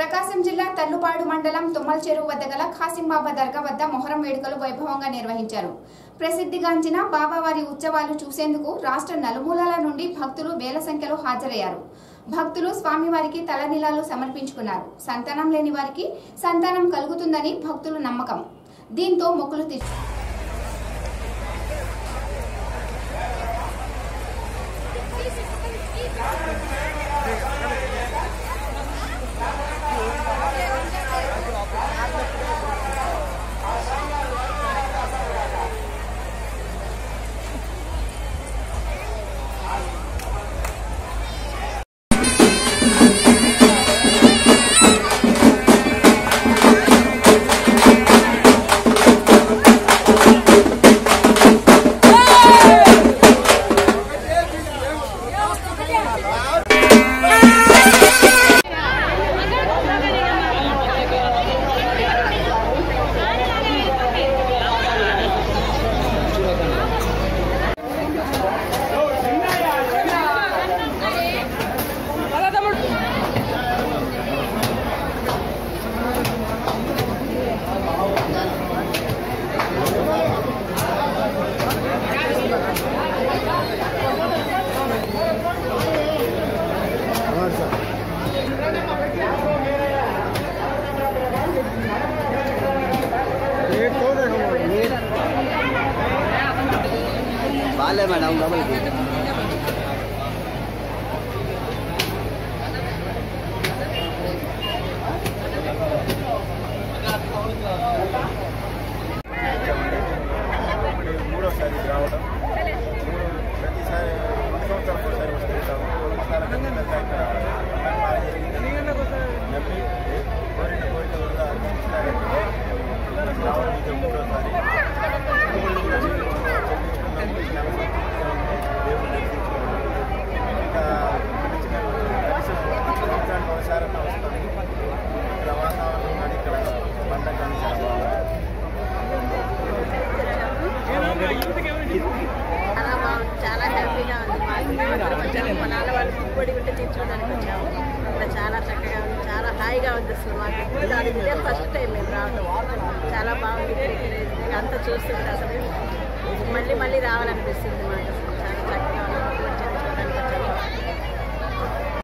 ప్రకాశం జిల్లా తర్లుపాడు మండలం తుమ్మల చెరువు వద్ద గల ఖాసింబాబా దర్గా వద్ద మొహరం వేడుకలు వైభవంగా నిర్వహించారు ప్రసిద్ధిగాంచిన బాబావారి ఉత్సవాలు చూసేందుకు రాష్ట్ర నలుమూలల నుండి భక్తులు వేల సంఖ్యలో హాజరయ్యారు భక్తులు స్వామివారికి తలనీలాలు సమర్పించుకున్నారు సంతానం లేని వారికి సంతానం కలుగుతుందని భక్తుల నమ్మకం దీంతో మొక్కులు తీర్చు బాగాలే మేడం లోపలికి ఇప్పుడు మూడోసారి ఇది రావడం మూడు ప్రతిసారి రెండు సంవత్సరాలకు ఒకసారి వస్తుంటాము ఒకసారి ఖచ్చితంగా ఇక్కడ పండగ బాగా జరిగిందని నమ్మి కోరిన కోరికలు కూడా తీర్చినారంటే రావడం ఇది మూడోసారి దేవుళ్ళు కూడా చెల్లించుకున్నాము ఈ నెల సంతృప్తిగా ఉంది దేవుళ్ళు దర్శించుకున్నాము ఇంకా గడిచిన కనీసం సంవత్సరానికి ఒకసారి వస్తాము ఇక్కడ వాతావరణం కానీ ఇక్కడ పండగ కానీ చాలా బాగుంది చాలా బాగుంది చాలా హ్యాపీగా ఉంది మాకు ఇక్కడికి వచ్చాము మా నాన్న వాళ్ళు పుప్పొడి ఉంటే తీర్చోడానికి వచ్చాము ఇక్కడ చాలా చక్కగా ఉంది చాలా హాయిగా ఉంది అసలు మాకు ఇప్పుడు అది ఇదే ఫస్ట్ టైం మేము రావడం చాలా బాగుంది ఇక్కడ అంతా చూస్తుంటే అసలు మళ్ళీ మళ్ళీ రావాలనిపిస్తుంది మాకు అసలు చాలా చక్కగా ఉంది పుప్పొడి చేయించుకోవడానికి వచ్చాము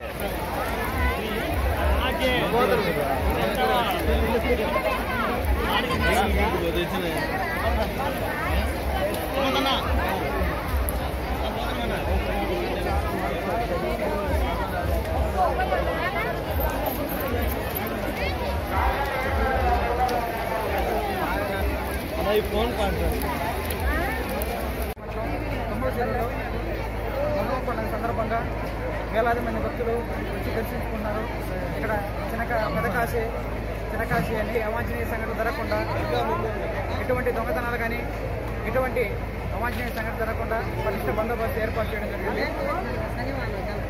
తొమ్మిది చెరువులో మొహరం పండుగ సందర్భంగా వేలాది మంది భక్తులు వచ్చి దర్శించుకున్నారు ఇక్కడ చినక పెదకాశి చినకాశి అని అవాంఛనీయ సంఘటన జరగకుండా ఎటువంటి దొంగతనాలు కానీ ఎటువంటి అవాంఛనీయ సంఘటన జరగకుండా పటిష్ట బందోబస్తు ఏర్పాటు చేయడం జరిగింది